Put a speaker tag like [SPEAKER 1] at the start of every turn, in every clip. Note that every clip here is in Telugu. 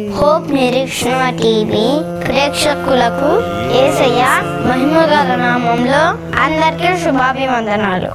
[SPEAKER 1] హోప్ నిరీక్షణ టీవీ ప్రేక్షకులకు ఏసయ్య మహిమగల నామంలో అందరికీ శుభాభివందనాలు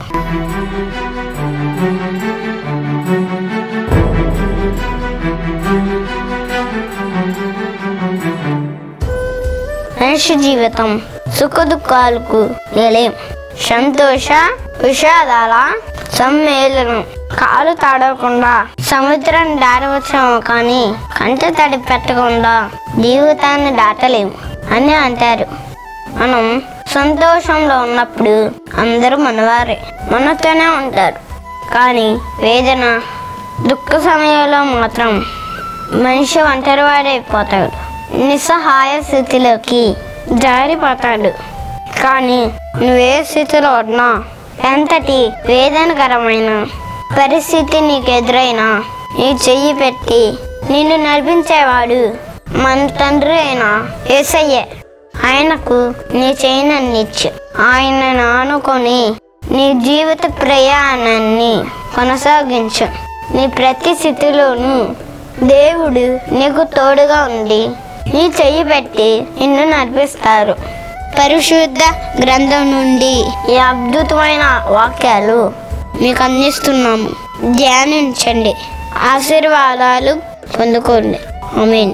[SPEAKER 1] మనిషి జీవితం సుఖ దుఃఖాలకు నిలయం సంతోష విషాదాల సమ్మేళనం కాలు తాడవకుండా సముద్రం దాటవచ్చాము కానీ కంట తడి పెట్టకుండా జీవితాన్ని దాటలేము అని అంటారు మనం సంతోషంలో ఉన్నప్పుడు అందరూ మనవారే మనతోనే ఉంటారు కానీ వేదన దుఃఖ సమయంలో మాత్రం మనిషి ఒంటరివాడైపోతాడు నిస్సహాయ స్థితిలోకి జారిపోతాడు కానీ నువ్వే స్థితిలో ఉన్నా ఎంతటి వేదనకరమైన పరిస్థితి నీకు ఎదురైనా నీ చెయ్యి పెట్టి నిన్ను నడిపించేవాడు మన తండ్రి అయిన ఏసయ్యే ఆయనకు నీ చేయనన్నిచ్చు ఆయనను ఆనుకొని నీ జీవిత ప్రయాణాన్ని కొనసాగించు నీ ప్రతి స్థితిలోనూ దేవుడు నీకు తోడుగా ఉండి నీ చెయ్యి పెట్టి నిన్ను నడిపిస్తారు పరిశుద్ధ గ్రంథం నుండి ఈ అద్భుతమైన వాక్యాలు మీకు అందిస్తున్నాము ధ్యానించండి ఆశీర్వాదాలు పొందుకోండి ఆమేన్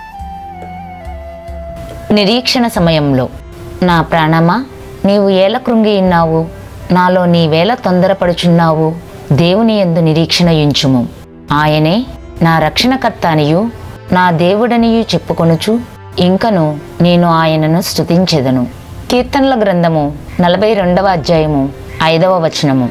[SPEAKER 2] నిరీక్షణ సమయంలో నా ప్రాణమా నీవు ఏల కృంగి ఉన్నావు నాలో నీవేళ తొందరపడుచున్నావు దేవుని యందు నిరీక్షణ యుంచుము ఆయనే నా రక్షణకర్త అనియు నా దేవుడనియు చెప్పుకొనుచు ఇంకను నేను ఆయనను స్తుతించెదను కీర్తనల గ్రంథము నలభై రెండవ అధ్యాయము ఐదవ వచనము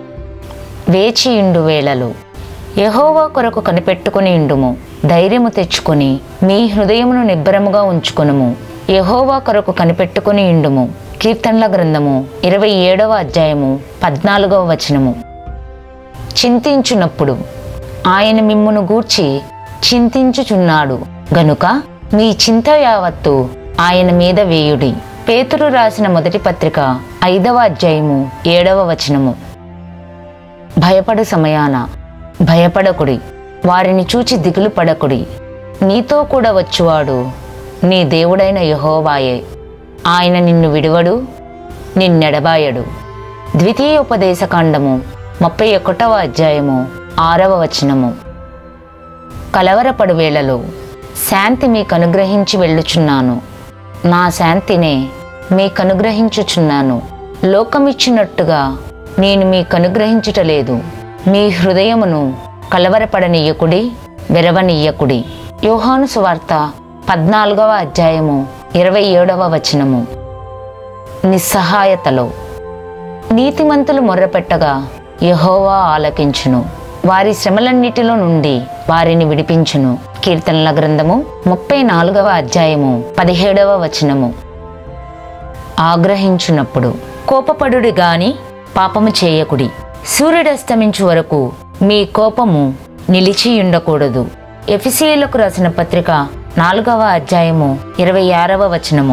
[SPEAKER 2] వేచియుండు వేళలు యహోవా కొరకు కనిపెట్టుకుని ఇండుము ధైర్యము తెచ్చుకొని మీ హృదయమును నిబ్బరముగా ఉంచుకొనుము యహోవా కొరకు కనిపెట్టుకుని ఇండుము కీర్తనల గ్రంథము ఇరవై ఏడవ అధ్యాయము పద్నాలుగవ వచనము చింతించునప్పుడు ఆయన మిమ్మును గూర్చి చింతించుచున్నాడు గనుక మీ చింత యావత్తు ఆయన మీద వేయుడి పేతురు రాసిన మొదటి పత్రిక ఐదవ అధ్యాయము ఏడవ వచనము భయపడు సమయాన భయపడకుడి వారిని చూచి దిగులు పడకుడి నీతో కూడా వచ్చువాడు నీ దేవుడైన యహోవాయే ఆయన నిన్ను విడువడు నిన్నెడబాయడు ద్వితీయోపదేశకాండము ముప్పై ఒకటవ అధ్యాయము ఆరవ వచనము కలవరపడు వేళలో శాంతి మీకు అనుగ్రహించి వెళ్ళుచున్నాను నా శాంతినే మీకు అనుగ్రహించుచున్నాను లోకమిచ్చినట్టుగా నేను మీకు అనుగ్రహించుటలేదు మీ హృదయమును కలవరపడనీయకుడి వెరవనీయకుడి యోహాను సువార్త పద్నాలుగవ అధ్యాయము ఇరవై ఏడవ వచనము నిస్సహాయతలో నీతిమంతులు మొర్రపెట్టగా యహోవా ఆలకించును వారి శ్రమలన్నిటిలో నుండి వారిని విడిపించును కీర్తనల గ్రంథము ముప్పై నాలుగవ అధ్యాయము పదిహేడవ వచనము ఆగ్రహించునప్పుడు కోపపడుడి గాని పాపము చేయకుడి సూర్యుడస్తమించు వరకు మీ కోపము నిలిచి ఉండకూడదు ఎఫిసీలకు రాసిన పత్రిక నాలుగవ అధ్యాయము ఇరవై ఆరవ వచనము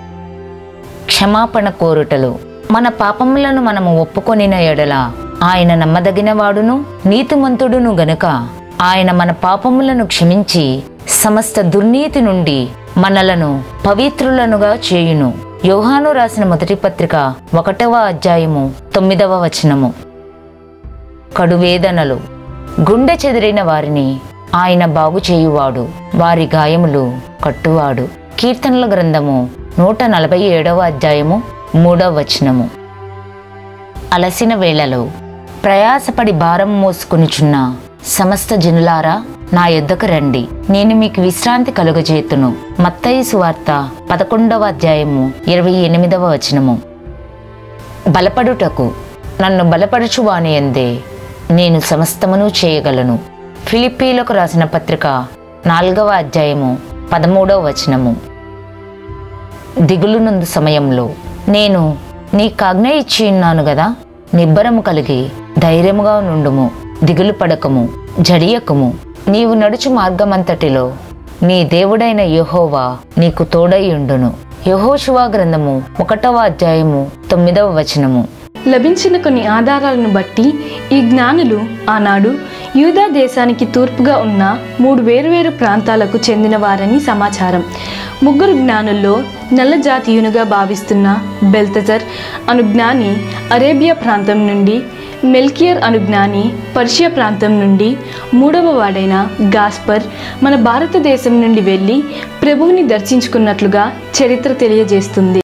[SPEAKER 2] క్షమాపణ కోరుటలు మన పాపములను మనము ఒప్పుకొనిన ఎడల ఆయన నమ్మదగినవాడును నీతిమంతుడును గనుక ఆయన మన పాపములను క్షమించి సమస్త దుర్నీతి నుండి మనలను పవిత్రులనుగా చేయును యోహాను రాసిన మొదటి పత్రిక ఒకటవ అధ్యాయము తొమ్మిదవ వచనము కడువేదనలు గుండె చెదిరిన వారిని ఆయన బాగు చేయువాడు వారి గాయములు కట్టువాడు కీర్తనల గ్రంథము నూట నలభై ఏడవ అధ్యాయము మూడవ వచనము అలసిన వేళలో ప్రయాసపడి భారం మోసుకొనుచున్న సమస్త జనులారా నా యొద్దకు రండి నేను మీకు విశ్రాంతి కలుగజేతును మత్తయి సువార్త పదకొండవ అధ్యాయము ఇరవై ఎనిమిదవ వచనము బలపడుటకు నన్ను బలపరచువాని ఎందే నేను సమస్తమును చేయగలను ఫిలిప్పీలకు రాసిన పత్రిక నాలుగవ అధ్యాయము పదమూడవ వచనము దిగులునందు సమయంలో నేను నీకాజ్ఞ ఇచ్చి ఉన్నాను గదా నిబ్బరము కలిగి ధైర్యముగా నుండుము దిగులు పడకము జడియకము నీవు నడుచు మార్గమంతటిలో నీ దేవుడైన యెహోవా నీకు తోడై ఉండును యెహోషువ గ్రంథము ఒకటవ అధ్యాయము తొమ్మిదవ వచనము
[SPEAKER 3] లభించిన కొన్ని ఆధారాలను బట్టి ఈ జ్ఞానులు ఆనాడు యూదా దేశానికి తూర్పుగా ఉన్న మూడు వేరువేరు ప్రాంతాలకు చెందినవారని సమాచారం ముగ్గురు జ్ఞానుల్లో నల్ల జాతీయునిగా భావిస్తున్న బెల్తజర్ అను జ్ఞాని అరేబియా ప్రాంతం నుండి మెల్కియర్ అను జ్ఞాని పర్షియా ప్రాంతం నుండి మూడవ వాడైన గాస్పర్ మన భారతదేశం నుండి వెళ్ళి ప్రభువుని దర్శించుకున్నట్లుగా చరిత్ర తెలియజేస్తుంది